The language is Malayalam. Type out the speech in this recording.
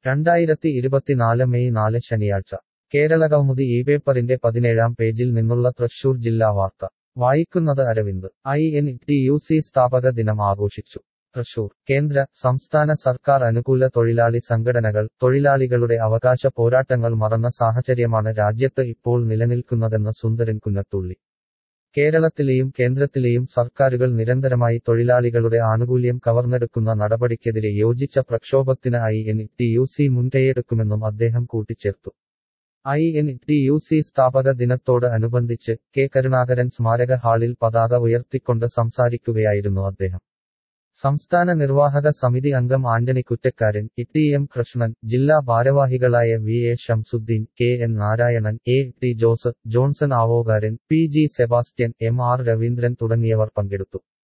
രണ്ടായിരത്തി ഇരുപത്തിനാല് മെയ് നാല് ശനിയാഴ്ച കേരളകൗമുദി ഈ പേപ്പറിന്റെ പതിനേഴാം പേജിൽ നിന്നുള്ള തൃശൂർ ജില്ലാ വാർത്ത വായിക്കുന്നത് Aravind I N T U C സ്ഥാപക ദിനം ആഘോഷിച്ചു തൃശൂർ കേന്ദ്ര സംസ്ഥാന സർക്കാർ അനുകൂല തൊഴിലാളി സംഘടനകൾ തൊഴിലാളികളുടെ അവകാശ പോരാട്ടങ്ങൾ മറന്ന സാഹചര്യമാണ് രാജ്യത്ത് ഇപ്പോൾ നിലനിൽക്കുന്നതെന്ന് സുന്ദരൻ കുന്നത്തുള്ളി കേരളത്തിലെയും കേന്ദ്രത്തിലെയും സർക്കാരുകൾ നിരന്തരമായി തൊഴിലാളികളുടെ ആനുകൂല്യം കവർന്നെടുക്കുന്ന നടപടിക്കെതിരെ യോജിച്ച പ്രക്ഷോഭത്തിന് I N T U C മുൻകൈയെടുക്കുമെന്നും അദ്ദേഹം കൂട്ടിച്ചേർത്തു I N T U C സ്ഥാപക ദിനത്തോട് അനുബന്ധിച്ച് കെ കരുണാകരൻ സ്മാരക ഹാളിൽ പതാക ഉയർത്തിക്കൊണ്ട് സംസാരിക്കുകയായിരുന്നു അദ്ദേഹം സംസ്ഥാന നിർവാഹക സമിതി അംഗം ആന്റണി കുറ്റക്കാരൻ ടി എം കൃഷ്ണൻ ജില്ലാ ഭാരവാഹികളായ V A Shamsuddin K N Narayanan A T Joseph Johnson Avokaran P G Sebastian M R Raveendran തുടങ്ങിയവർ പങ്കെടുത്തു